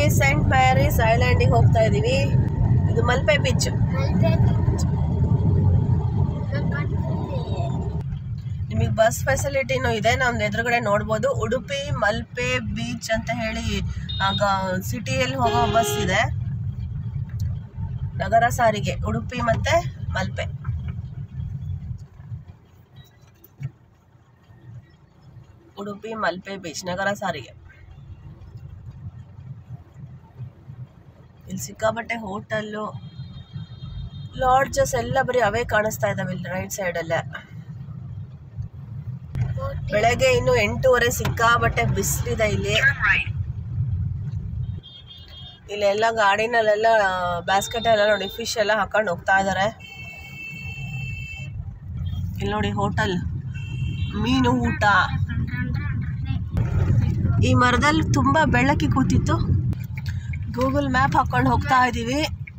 Scent Mary's ಐಲ್ಯಾಂಡಿಗೆ ಹೋಗ್ತಾ ಇದೀವಿ ಇದು ಮಲ್ಪೆ ಬೀಚ್ ನಿಮಗೆ ಬಸ್ ಫೆಸಿಲಿಟಿನೂ ಇದೆ ನಮ್ದು ಎದುರುಗಡೆ ನೋಡ್ಬೋದು ಉಡುಪಿ ಮಲ್ಪೆ ಬೀಚ್ ಅಂತ ಹೇಳಿ ಆಗ ಸಿಟಿಯಲ್ಲಿ ಹೋಗೋ ಬಸ್ ಇದೆ ನಗರ ಸಾರಿಗೆ ಉಡುಪಿ ಮತ್ತೆ ಮಲ್ಪೆ ಉಡುಪಿ ಮಲ್ಪೆ ಬೀಚ್ ನಗರ ಸಾರಿಗೆ ಇಲ್ಲಿ ಸಿಕ್ಕಾಬಟ್ಟೆ ಹೋಟೆಲ್ಲು ಲಾಡ್ಜಸ್ ಎಲ್ಲ ಬರೀ ಅವೇ ಕಾಣಿಸ್ತಾ ಇದಾವೆ ಇಲ್ಲಿ ರೈಟ್ ಸೈಡಲ್ಲೇ ಬೆಳಗ್ಗೆ ಇನ್ನು ಎಂಟೂವರೆ ಸಿಕ್ಕಾಬಟ್ಟೆ ಬಿಸಿಲಿದೆ ಇಲ್ಲಿ ಇಲ್ಲೆಲ್ಲ ಗಾಡಿನಲ್ಲೆಲ್ಲ ಬ್ಯಾಸ್ಕೆಟ್ ಎಲ್ಲ ನೋಡಿ ಫಿಶ್ ಎಲ್ಲ ಹಾಕೊಂಡು ಹೋಗ್ತಾ ಇದ್ದಾರೆ ಇಲ್ಲಿ ನೋಡಿ ಹೋಟೆಲ್ ಮೀನು ಊಟ ಈ ಮರದಲ್ಲಿ ತುಂಬಾ ಬೆಳಕಿ ಕೂತಿತ್ತು ಗೂಗಲ್ ಮ್ಯಾಪ್ ಹಾಕೊಂಡು ಹೋಗ್ತಾ ಇದೀವಿ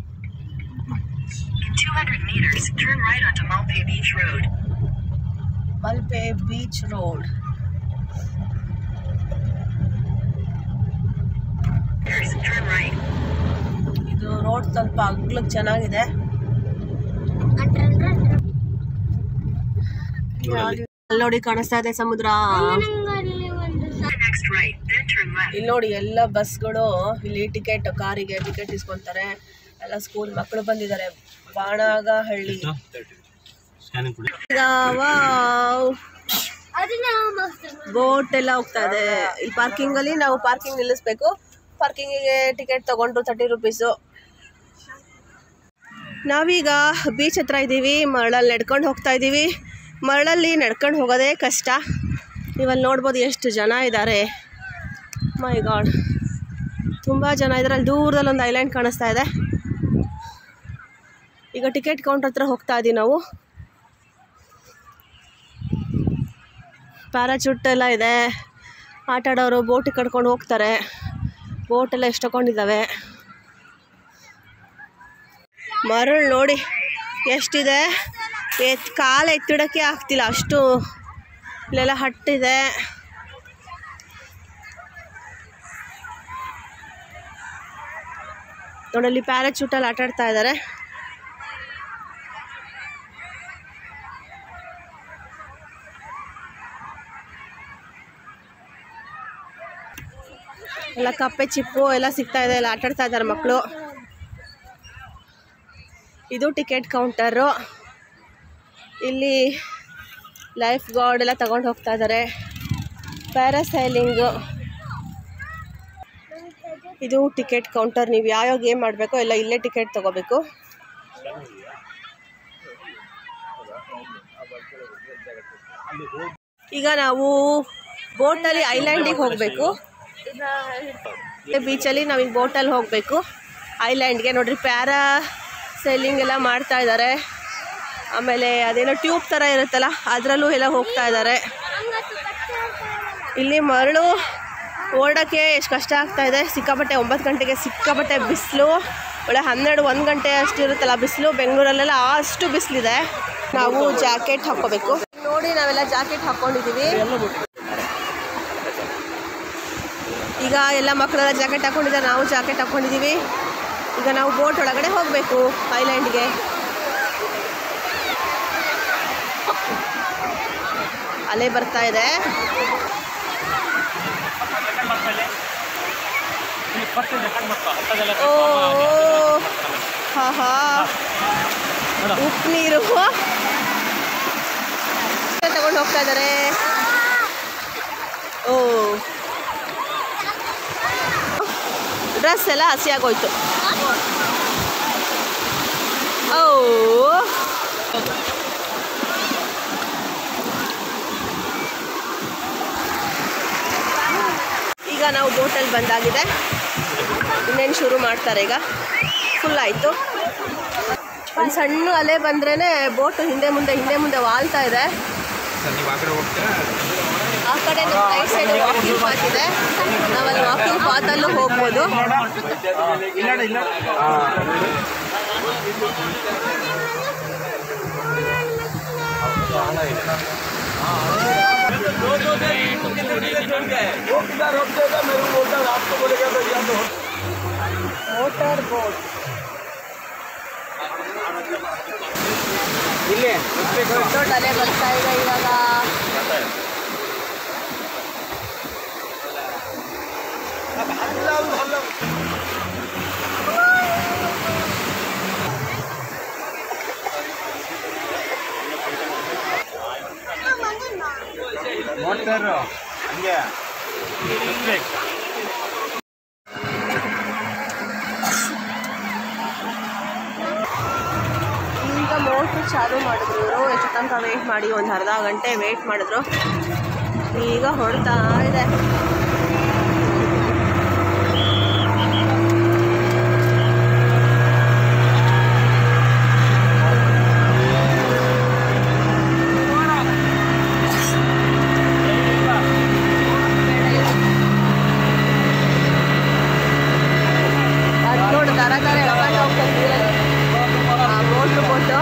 In 200 meters, turn right onto Malpe Beach Road. Malpe beach road Meters, turn right. ಇದು ರೋಡ್ ಸ್ವಲ್ಪ ಅಗ್ಲಕ್ಕೆ ಚೆನ್ನಾಗಿದೆ ಅಲ್ಲಿ ನೋಡಿ ಕಾಣಿಸ್ತಾ ಇದೆ ಸಮುದ್ರ The next right, then turn left. ಇಲ್ಲಿ ನೋಡಿ ಎಲ್ಲ ಬಸ್ಗಳು ಇಲ್ಲಿ ಟಿಕೆಟ್ ಕಾರಿಗೆ ಟಿಕೆಟ್ ಇಸ್ಕೊಂತಾರೆ ಎಲ್ಲ ಸ್ಕೂಲ್ ಮಕ್ಕಳು ಬಂದಿದ್ದಾರೆ ಬಾಣಾಗಹಳ್ಳಿ ಬೋಟ್ ಎಲ್ಲ ಹೋಗ್ತಾ ಇದೆ ಈ ಪಾರ್ಕಿಂಗ್ ಅಲ್ಲಿ ನಾವು ಪಾರ್ಕಿಂಗ್ ನಿಲ್ಲಿಸ್ಬೇಕು ಪಾರ್ಕಿಂಗಿಗೆ ಟಿಕೆಟ್ ತಗೊಂಡ್ರು ತರ್ಟಿ ರುಪೀಸು ನಾವೀಗ ಬೀಚ್ ಹತ್ರ ಇದ್ದೀವಿ ಮರಳಲ್ಲಿ ನಡ್ಕೊಂಡು ಹೋಗ್ತಾ ಇದ್ದೀವಿ ಮರಳಲ್ಲಿ ನಡ್ಕೊಂಡು ಹೋಗೋದೇ ಕಷ್ಟ ನೀವಲ್ಲಿ ನೋಡ್ಬೋದು ಎಷ್ಟು ಜನ ಇದ್ದಾರೆ ಮೈ ಗಾಡ್ ತುಂಬ ಜನ ಇದ್ದಾರೆ ಅಲ್ಲಿ ದೂರದಲ್ಲಿ ಒಂದು ಐಲ್ಯಾಂಡ್ ಕಾಣಿಸ್ತಾ ಇದೆ ಈಗ ಟಿಕೆಟ್ ಕೌಂಟರ್ ಹತ್ರ ಹೋಗ್ತಾ ಇದ್ದೀವಿ ನಾವು ಪ್ಯಾರಾಚೂಟ್ ಎಲ್ಲ ಇದೆ ಆಟ ಆಡೋರು ಬೋಟ್ ಕಟ್ಕೊಂಡು ಹೋಗ್ತಾರೆ ಬೋಟ್ ಎಲ್ಲ ಎಷ್ಟು ತಗೊಂಡಿದ್ದಾವೆ ಮರಳು ನೋಡಿ ಎಷ್ಟಿದೆ ಎತ್ ಕಾಲು ಎತ್ತಿಡೋಕ್ಕೆ ಆಗ್ತಿಲ್ಲ ಅಷ್ಟು ಇಲ್ಲೆಲ್ಲ ಹಟ್ಟಿದೆ ನೋಡಲ್ಲಿ ಪ್ಯಾರಾಚೂಟಲ್ಲಿ ಆಟ ಆಡ್ತಾ ಇದ್ದಾರೆ ಎಲ್ಲ ಕಪ್ಪೆ ಚಿಪ್ಪು ಎಲ್ಲ ಸಿಗ್ತಾ ಇದೆ ಎಲ್ಲ ಆಟಾಡ್ತಾ ಇದ್ದಾರೆ ಮಕ್ಕಳು ಇದು ಟಿಕೆಟ್ ಕೌಂಟರು ಇಲ್ಲಿ ಲೈಫ್ ಗಾರ್ಡ್ ಎಲ್ಲ ತಗೊಂಡು ಹೋಗ್ತಾ ಇದ್ದಾರೆ ಪ್ಯಾರಾಸೈಲಿಂಗು ಇದು ಟಿಕೆಟ್ ಕೌಂಟರ್ ನೀವು ಯಾವ್ಯಾವ ಗೇಮ್ ಮಾಡಬೇಕೋ ಎಲ್ಲ ಇಲ್ಲೇ ಟಿಕೆಟ್ ತಗೋಬೇಕು ಈಗ ನಾವು ಬೋಟಲ್ಲಿ ಐಲ್ಯಾಂಡಿಗೆ ಹೋಗಬೇಕು ಬೀಚಲ್ಲಿ ನಾವೀಗ ಬೋಟಲ್ಲಿ ಹೋಗಬೇಕು ಐಲ್ಯಾಂಡ್ಗೆ ನೋಡ್ರಿ ಪ್ಯಾರಾ ಸೈಲಿಂಗ್ ಎಲ್ಲ ಮಾಡ್ತಾ ಇದ್ದಾರೆ ಆಮೇಲೆ ಅದೇನೋ ಟ್ಯೂಬ್ ಥರ ಇರುತ್ತಲ್ಲ ಅದರಲ್ಲೂ ಎಲ್ಲ ಹೋಗ್ತಾ ಇದ್ದಾರೆ ಇಲ್ಲಿ ಮರಳು ಓಡೋಕ್ಕೆ ಎಷ್ಟು ಕಷ್ಟ ಆಗ್ತಾ ಇದೆ ಸಿಕ್ಕಾಪಟ್ಟೆ ಒಂಬತ್ತು ಗಂಟೆಗೆ ಸಿಕ್ಕಾಪಟ್ಟೆ ಬಿಸಿಲು ಒಳ್ಳೆ ಹನ್ನೆರಡು ಒಂದು ಗಂಟೆ ಅಷ್ಟು ಇರುತ್ತಲ್ಲ ಬಿಸಿಲು ಬೆಂಗಳೂರಲ್ಲೆಲ್ಲ ಅಷ್ಟು ಬಿಸಿಲಿದೆ ನಾವು ಜಾಕೆಟ್ ಹಾಕೋಬೇಕು ನೋಡಿ ನಾವೆಲ್ಲ ಜಾಕೆಟ್ ಹಾಕ್ಕೊಂಡಿದ್ದೀವಿ ಈಗ ಎಲ್ಲ ಮಕ್ಕಳೆಲ್ಲ ಜಾಕೆಟ್ ಹಾಕೊಂಡಿದ್ದಾರೆ ನಾವು ಜಾಕೆಟ್ ಹಾಕ್ಕೊಂಡಿದ್ದೀವಿ ಈಗ ನಾವು ಬೋಟ್ ಒಳಗಡೆ ಹೋಗಬೇಕು ಐಲ್ಯಾಂಡ್ಗೆ ಅಲೆ ಬರ್ತಾ ಇದೆ ಓ ಹಾ ಹಾ ಉಪ್ಪು ನೀರು ತಗೊಂಡು ಹೋಗ್ತಾ ಇದ್ದಾರೆ ಓ ಡ್ರೆಸ್ ಎಲ್ಲ ಹಸಿ ಆಗೋಯ್ತು ಓ ಈಗ ನಾವು ಬೋಟಲ್ಲಿ ಬಂದಾಗಿದೆ ಇನ್ನೇನು ಶುರು ಮಾಡ್ತಾರೆ ಈಗ ಫುಲ್ ಆಯಿತು ಒಂದು ಸಣ್ಣ ಅಲೆ ಬಂದ್ರೇ ಬೋಟು ಹಿಂದೆ ಮುಂದೆ ಹಿಂದೆ ಮುಂದೆ ವಾಲ್ತಾ ಇದೆ ಆ ಕಡೆ ನಮ್ಮ ರೈಟ್ ಸೈಡ್ ವಾಕಿಂಗ್ ಪಾತ್ ಇದೆ ನಾವಲ್ಲಿ ವಾಕಿಂಗ್ ಪಾತಲ್ಲೂ ಹೋಗ್ಬೋದು ಇಲ್ಲಿ ದೊಡ್ಡ ಅಲೆ ಬರ್ತಾ ಇದೆ ಇವಾಗ ನೋಡ್ತಾ ಇರು ಹಂಗೆ ಈಗ ಮೋಟ್ರ್ ಚಾಲು ಮಾಡಿದ್ರು ಇವರು ಎಷ್ಟು ತನಕ ವೆಯ್ಟ್ ಮಾಡಿ ಒಂದು ಅರ್ಧ ಗಂಟೆ ವೆಯ್ಟ್ ಮಾಡಿದ್ರು ಈಗ ಹೊಡ್ತಾ ಇದೆ ಅದು ನೋಡಿ ದರ ದರ ಎಳ್ಕೊಂಡು ಹೋಗ್ತದೆ ನೀರಲ್ಲಿ ಆ ಮೋಟ್ರ್ ಕೊಟ್ಟು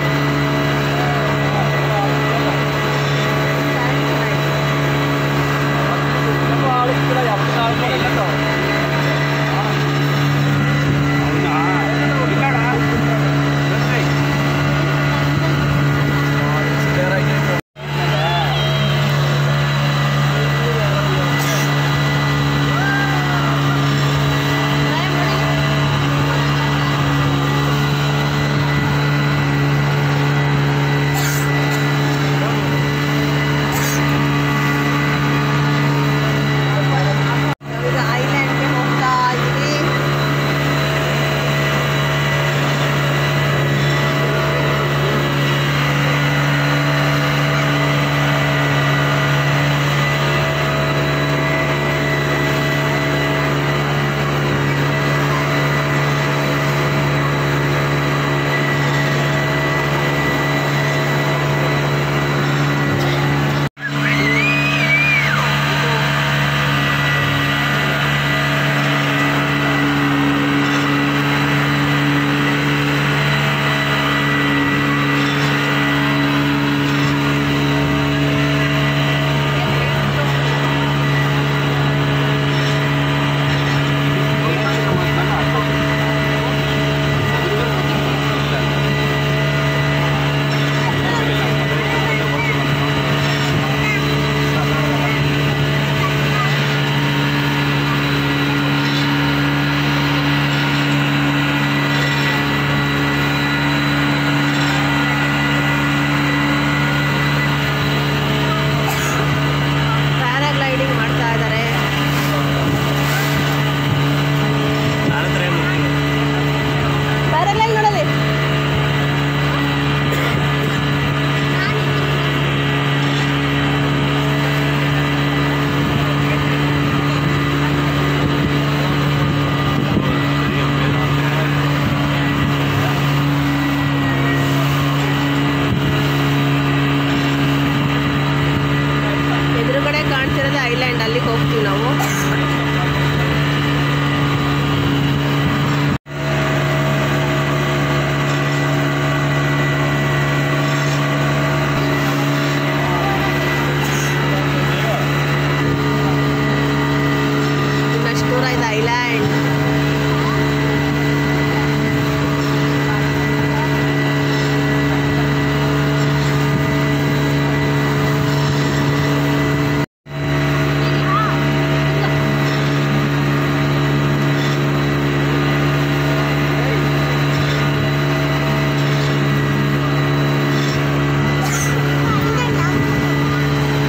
ಈಗ ಐಲ್ಯಾಂಡ್ಗೆ ಹೋಗ್ತಾ ಇದ್ದೀವಿ ಪ್ಯಾರಾಗ್ಲೈಡಿಂಗ್ ಮಾಡ್ತಾ ಇದ್ದಾರೆ ಪ್ಯಾರಾಗ್ಲೈಡ್ ನೋಡಲಿ ಎದುರುಗಡೆ ಕಾಣ್ತಿರೋದು ಐಲ್ಯಾಂಡ್ ಅಲ್ಲಿಗೆ ಹೋಗ್ತೀವಿ ನಾವು ಇನ್ನಷ್ಟು ದೂರ ಇದೆ ಐಲ್ಯಾಂಡ್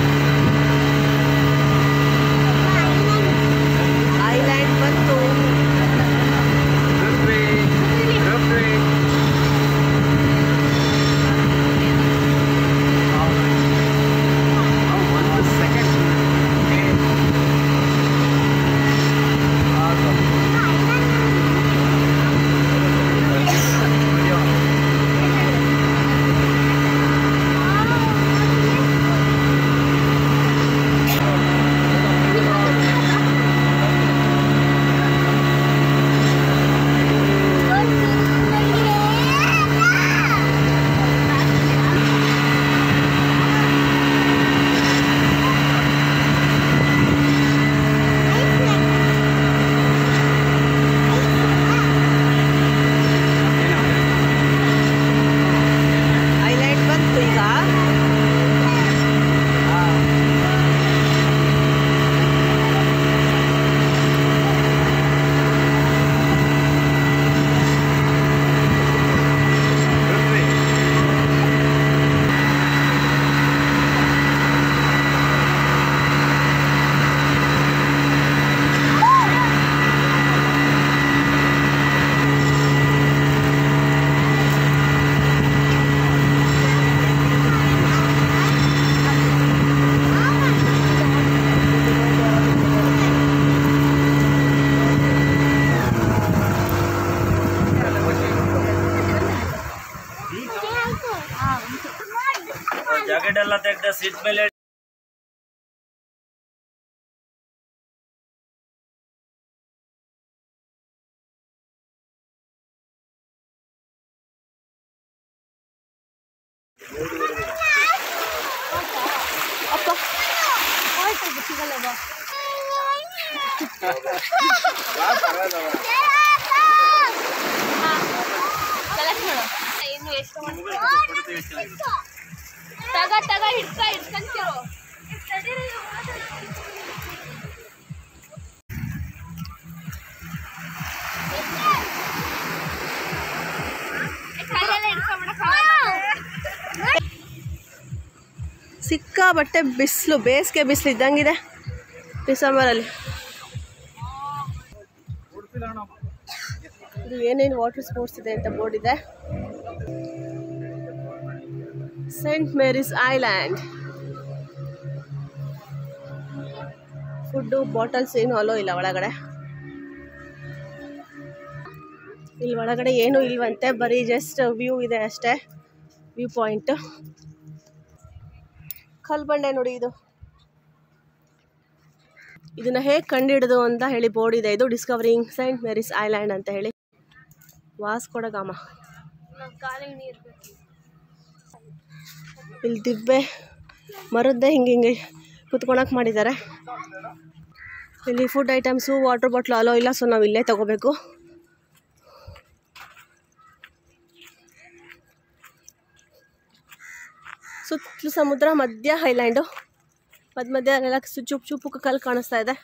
ಐಲ್ಯಾಂಡ್ ಬಂತು ಸೀಟ್ ಮೇಲೆ ಅಪ್ಪ ಇನ್ನು ಎಷ್ಟು ತಗ ತಗ ಹಿಡ್ಕ ಹಿಡ್ಕಂತಿರೋ ಕೈಯಲ್ಲೇ ಹಿಡ್ಕೊಂಬಿಡಕ್ಕಾಗಲ್ಲ. ಸಿಕ್ಕಾಬಟ್ಟೆ ಬಿಸಿಲು ಬೇಸಿಗೆ ಬಿಸಿಲು ಇದ್ದಂಗಿದೆ ಡಿಸೆಂಬರಲ್ಲಿ ಇದು ಏನೇನು ವಾಟರ್ ಸ್ಪೋರ್ಟ್ಸ್ ಇದೆ ಅಂತ ಬೋರ್ಡ್ ಇದೆ Saint Mary's Island food bottles ಏನು ಅಲೋ ಇಲ್ಲ ಒಳಗಡೆ ಇಲ್ಲಿ ಒಳಗಡೆ ಏನೂ ಇಲ್ವಂತೆ ಬರೀ ಜಸ್ಟ್ ವ್ಯೂ ಇದೆ ಅಷ್ಟೇ ವ್ಯೂ ಪಾಯಿಂಟ್ ಕಲ್ಬಂಡೆ ನೋಡಿ ಇದು ಇದನ್ನ ಹೇಗೆ ಕಂಡಿಡಿದು ಅಂತ ಹೇಳಿ ಬೋರ್ಡ್ ಇದೆ ಇದು ಡಿಸ್ಕವರಿಂಗ್ ಸೈಂಟ್ ಮೇರಿಸ್ ಐಲ್ಯಾಂಡ್ ಅಂತ ಹೇಳಿ ವಾಸ್ಕೊಡಗಾಮ ನನ್ ಕಾಲಿಗೆ ನೀರ್ ಬೇಕು. ಇಲ್ಲಿ ದಿಬ್ಬೆ ಮರದ್ದೇ ಹಿಂಗೆ ಹಿಂಗೆ ಕುತ್ಕೊಳಕ್ಕೆ ಮಾಡಿದ್ದಾರೆ ಇಲ್ಲಿ food items water bottle allow ಇಲ್ಲ ಸೊ ನಾವು ಇಲ್ಲೇ ತಗೋಬೇಕು ಸುತ್ತಲೂ ಸಮುದ್ರ ಮಧ್ಯ ಹೈಲ್ಯಾಂಡು ಮಧ್ಯ ಮಧ್ಯ ಎಲ್ಲ ಸು- ಚುಪ್ ಚುಪ್ಪು ಕಲ್ಲು ಕಾಣಿಸ್ತಾ ಇದೆ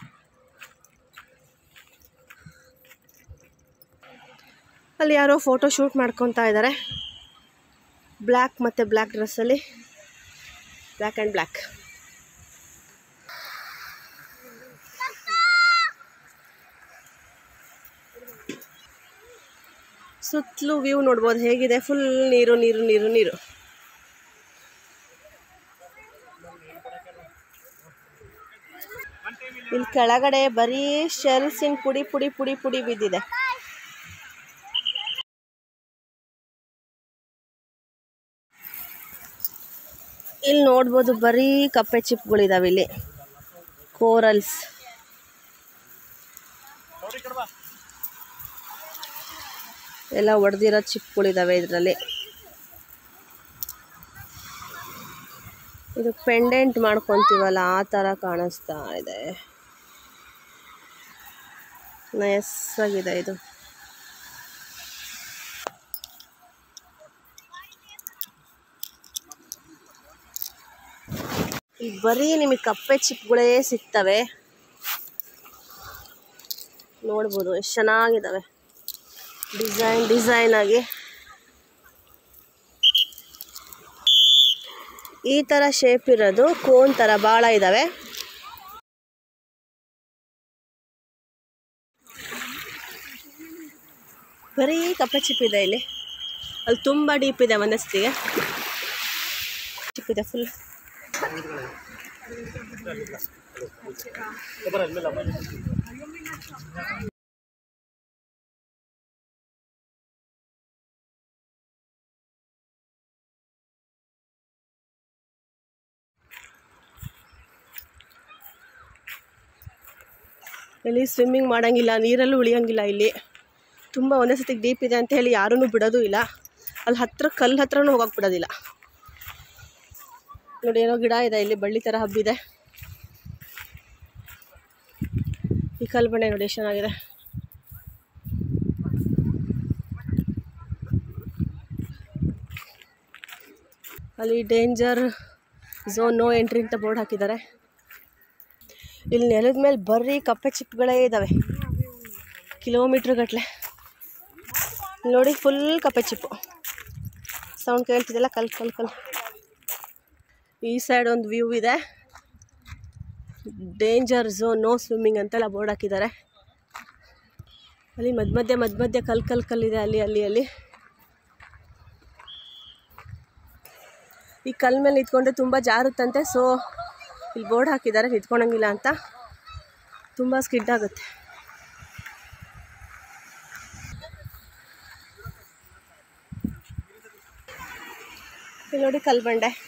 ಅಲ್ಲಿ ಯಾರೋ ಫೋಟೋ ಶೂಟ್ ಮಾಡ್ಕೊತಾ ಇದ್ದಾರೆ ಬ್ಲ್ಯಾಕ್ ಮತ್ತು ಬ್ಲ್ಯಾಕ್ ಡ್ರೆಸ್ಸಲ್ಲಿ ಬ್ಲ್ಯಾಕ್ ಆ್ಯಂಡ್ ಬ್ಲ್ಯಾಕ್ ಸುತ್ತಲೂ ವ್ಯೂ ನೋಡ್ಬೋದು ಹೇಗಿದೆ ಫುಲ್ ನೀರು ನೀರು ನೀರು ನೀರು ಇಲ್ಲಿ ಕೆಳಗಡೆ ಬರೀ ಶೆಲ್ಸಿನ ಪುಡಿ ಪುಡಿ ಪುಡಿ ಪುಡಿ ಬಿದ್ದಿದೆ ಇಲ್ಲಿ ನೋಡ್ಬೋದು ಬರೀ ಕಪ್ಪೆ ಚಿಪ್ಗಳಿದಾವೆ ಇಲ್ಲಿ ಕೋರಲ್ಸ್ ಎಲ್ಲ ಒಡೆದಿರೋ ಚಿಪ್ಗಳಿದಾವೆ ಇದರಲ್ಲಿ ಇದು ಪೆಂಡೆಂಟ್ ಮಾಡ್ಕೊತೀವಲ್ಲ ಆ ಥರ ಕಾಣಿಸ್ತಾ ಇದೆ ನೈಸ್ ಆಗಿದೆ ಇದು ಇಲ್ಲಿ ಬರೀ ನಿಮಗೆ ಕಪ್ಪೆ ಚಿಪ್ಗಳೇ ಸಿಗ್ತವೆ ನೋಡ್ಬೋದು ಎಷ್ಟು ಚೆನ್ನಾಗಿದ್ದಾವೆ ಡಿಸೈನ್ ಡಿಸೈನ್ ಆಗಿ ಈ ಥರ ಶೇಪ್ ಇರೋದು ಕೋನ್ ಥರ ಭಾಳ ಇದ್ದಾವೆ ಬರೀ ಕಪ್ಪೆ ಚಿಪ್ ಇದೆ ಇಲ್ಲಿ ಅಲ್ಲಿ ತುಂಬ ಡೀಪ್ ಇದೆ ಒಂದಷ್ಟಿಗೆ ಚಿಪ್ ಇದೆ ಫುಲ್ ಇಲ್ಲಿ ಸ್ವಿಮ್ಮಿಂಗ್ ಮಾಡೋಂಗಿಲ್ಲ ನೀರಲ್ಲೂ ಉಳಿಯೋಂಗಿಲ್ಲ ಇಲ್ಲಿ ತುಂಬ ಒಂದೇ ಸತಿ ಡೀಪ್ ಇದೆ ಅಂತ ಹೇಳಿ ಯಾರೂ ಬಿಡೋದು ಇಲ್ಲ ಅಲ್ಲಿ ಹತ್ರ ಕಲ್ಲು ಹತ್ರನೂ ಹೋಗಕ್ಕೆ ಬಿಡೋದಿಲ್ಲ ನೋಡಿ ಏನೋ ಗಿಡ ಇದೆ ಇಲ್ಲಿ ಬಳ್ಳಿ ಥರ ಹಬ್ಬಿದೆ ಈ ಕಲ್ಲು ಬಂಡೆ ನೋಡಿ ಎಷ್ಟು ಚೆನ್ನಾಗಿದೆ ಅಲ್ಲಿ ಡೇಂಜರ್ ಝೋನ್ ನೋ ಎಂಟ್ರಿ ಅಂತ ಬೋರ್ಡ್ ಹಾಕಿದ್ದಾರೆ ಇಲ್ಲಿ ನೆಲದ ಮೇಲೆ ಬರೀ ಕಪ್ಪೆ ಚಿಪ್ಗಳೇ ಇದ್ದಾವೆ ಕಿಲೋಮೀಟ್ರ್ ಗಟ್ಟಲೆ ನೋಡಿ ಫುಲ್ ಕಪ್ಪೆ ಚಿಪ್ಪು ಸೌಂಡ್ ಕೇಳ್ತಿದೆಲ್ಲ ಕಲ್ ಕಲ್ ಕಲ್ ಈ ಸೈಡ್ ಒಂದು ವ್ಯೂ ಇದೆ ಡೇಂಜರ್ ಝೋನ್ ನೋ ಸ್ವಿಮ್ಮಿಂಗ್ ಅಂತೆಲ್ಲ ಬೋರ್ಡ್ ಹಾಕಿದ್ದಾರೆ ಅಲ್ಲಿ ಮಧ್ಯ ಮಧ್ಯೆ ಮಧ್ಯ ಮಧ್ಯೆ ಕಲ್ ಕಲ್ ಕಲ್ಲಿದೆ ಅಲ್ಲಿ ಅಲ್ಲಿ ಅಲ್ಲಿ ಈ ಕಲ್ ಮೇಲೆ ನಿಂತ್ಕೊಂಡ್ರೆ ತುಂಬ ಜಾರುತ್ತಂತೆ ಸೊ ಇಲ್ಲಿ ಬೋರ್ಡ್ ಹಾಕಿದ್ದಾರೆ ನಿಂತ್ಕೊಳಂಗಿಲ್ಲ ಅಂತ ತುಂಬ ಸ್ಕಿಡ್ ಆಗುತ್ತೆ ಇಲ್ಲಿ ನೋಡಿ ಕಲ್ಬಂಡೆ